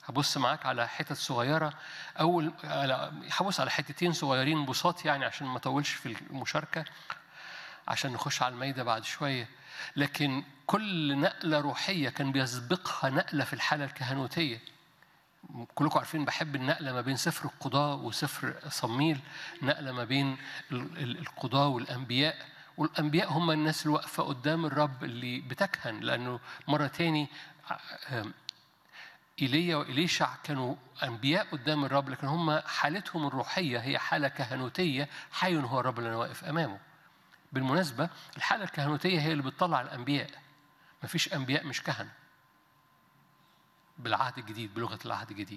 هبص معاك على حتت صغيرة أول على- هبص على حتتين صغيرين بساط يعني عشان ما أطولش في المشاركة عشان نخش على الميدة بعد شوية لكن كل نقلة روحية كان بيسبقها نقلة في الحالة الكهنوتية كلكم عارفين بحب النقلة ما بين سفر القضاء وسفر صميل نقلة ما بين ال- ال- القضاء والأنبياء والأنبياء هم الناس اللي واقفة قدام الرب اللي بتكهن لأنه مرة تاني آم، ايليا وإليشع كانوا أنبياء قدام الرب لكن هم حالتهم الروحية هي حالة كهنوتية حي هو الرب اللي أنا واقف أمامه بالمناسبة الحالة الكهنوتية هي اللي بتطلع الأنبياء مفيش أنبياء مش كهنة بالعهد الجديد بلغة العهد الجديد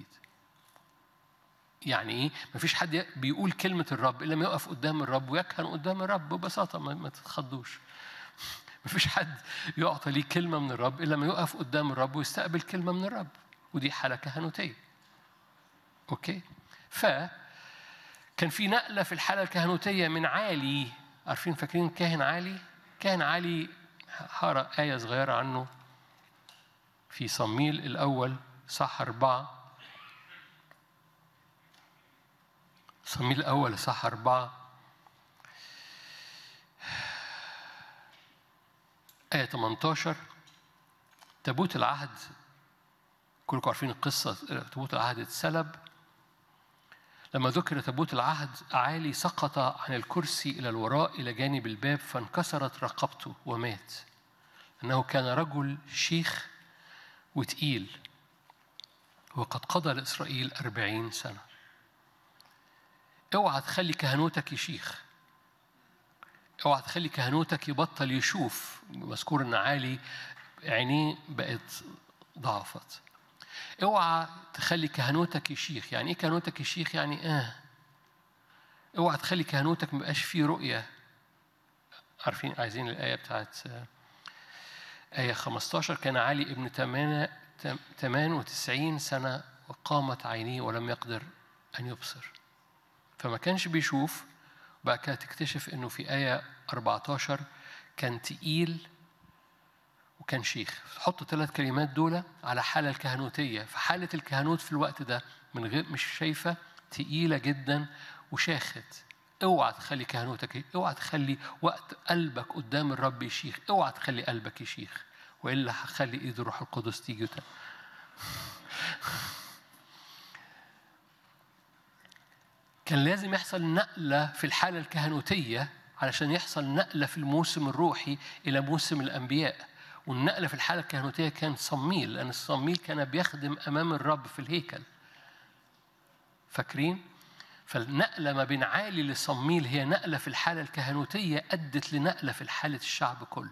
يعني ايه؟ مفيش حد بيقول كلمة الرب إلا ما يقف قدام الرب ويكهن قدام الرب ببساطة ما, ما تتخضوش. مفيش حد يعطى ليه كلمة من الرب إلا ما يقف قدام الرب ويستقبل كلمة من الرب ودي حالة كهنوتية. أوكي؟ ف كان في نقلة في الحالة الكهنوتية من عالي عارفين فاكرين كاهن عالي؟ كاهن عالي هقرا آية صغيرة عنه في صميل الأول صح أربعة صميل الأول صح أربعة آية 18 تابوت العهد كلكم عارفين القصة تابوت العهد اتسلب لما ذكر تابوت العهد عالي سقط عن الكرسي إلى الوراء إلى جانب الباب فانكسرت رقبته ومات أنه كان رجل شيخ وتقيل وقد قضى لإسرائيل أربعين سنة اوعى تخلي كهنوتك يشيخ اوعى تخلي كهنوتك يبطل يشوف مذكور ان عالي عينيه بقت ضعفت اوعى تخلي كهنوتك يشيخ يعني ايه كهنوتك يشيخ يعني اه اوعى تخلي كهنوتك ما يبقاش فيه رؤيه عارفين عايزين الايه بتاعت آه، آية 15 كان علي ابن تمان تمان وتسعين سنة وقامت عينيه ولم يقدر أن يبصر فما كانش بيشوف بقى كده تكتشف انه في آية 14 كان تقيل وكان شيخ حطوا ثلاث كلمات دول على حالة الكهنوتية فحالة الكهنوت في الوقت ده من غير مش شايفة تقيلة جدا وشاخت اوعى تخلي كهنوتك اوعى تخلي وقت قلبك قدام الرب يشيخ اوعى تخلي قلبك يشيخ والا هخلي ايد الروح القدس تيجي وت- كان لازم يحصل نقلة في الحالة الكهنوتية علشان يحصل نقلة في الموسم الروحي إلى موسم الأنبياء والنقلة في الحالة الكهنوتية كان صميل لأن الصميل كان بيخدم أمام الرب في الهيكل فاكرين؟ فالنقلة ما بين عالي لصميل هي نقلة في الحالة الكهنوتية أدت لنقلة في حالة الشعب كله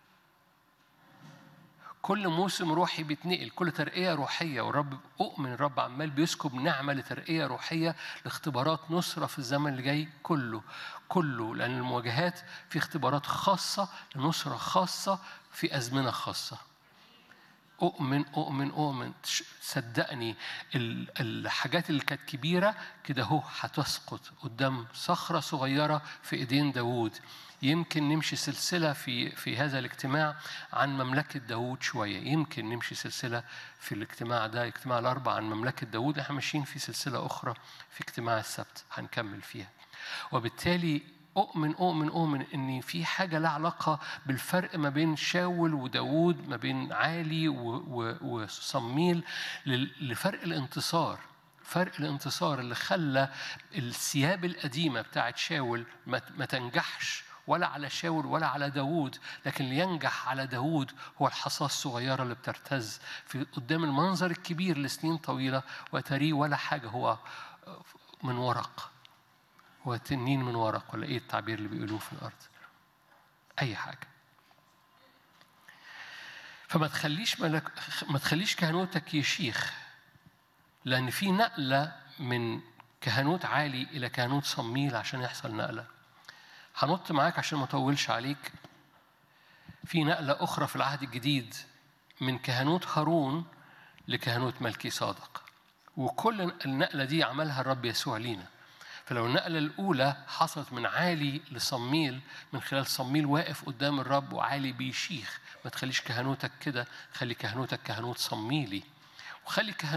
كل موسم روحي بيتنقل كل ترقية روحية والرب أؤمن الرب عمال بيسكب نعمة لترقية روحية لاختبارات نصرة في الزمن اللي جاي كله كله لأن المواجهات في اختبارات خاصة لنصرة خاصة في أزمنة خاصة أؤمن أؤمن أؤمن ش- صدقني ال- الحاجات اللي كانت كبيرة كده هو هتسقط قدام صخرة صغيرة في إيدين داوود يمكن نمشي سلسلة في في هذا الاجتماع عن مملكة داوود شوية يمكن نمشي سلسلة في الاجتماع ده اجتماع الأربع عن مملكة داوود احنا ماشيين في سلسلة أخرى في اجتماع السبت هنكمل فيها وبالتالي أؤمن أؤمن أؤمن إن في حاجة لها علاقة بالفرق ما بين شاول وداوود ما بين عالي و- و- وصميل لل- لفرق الانتصار فرق الانتصار اللي خلى الثياب القديمة بتاعت شاول ما ما تنجحش ولا على شاول ولا على داوود لكن اللي ينجح على داوود هو الحصاة الصغيرة اللي بترتز في قدام المنظر الكبير لسنين طويلة وتريه ولا حاجة هو من ورق هو تنين من ورق ولا ايه التعبير اللي بيقولوه في الارض اي حاجه فما تخليش ملك ما تخليش كهنوتك يشيخ لان في نقله من كهنوت عالي الى كهنوت صميل عشان يحصل نقله هنط معاك عشان ما اطولش عليك في نقله اخرى في العهد الجديد من كهنوت هارون لكهنوت ملكي صادق وكل النقله دي عملها الرب يسوع لينا فلو النقلة الأولى حصلت من عالي لصميل من خلال صميل واقف قدام الرب وعالي بيشيخ ما تخليش كهنوتك كده خلي كهنوتك كهنوت صميلي وخلي كهنوتك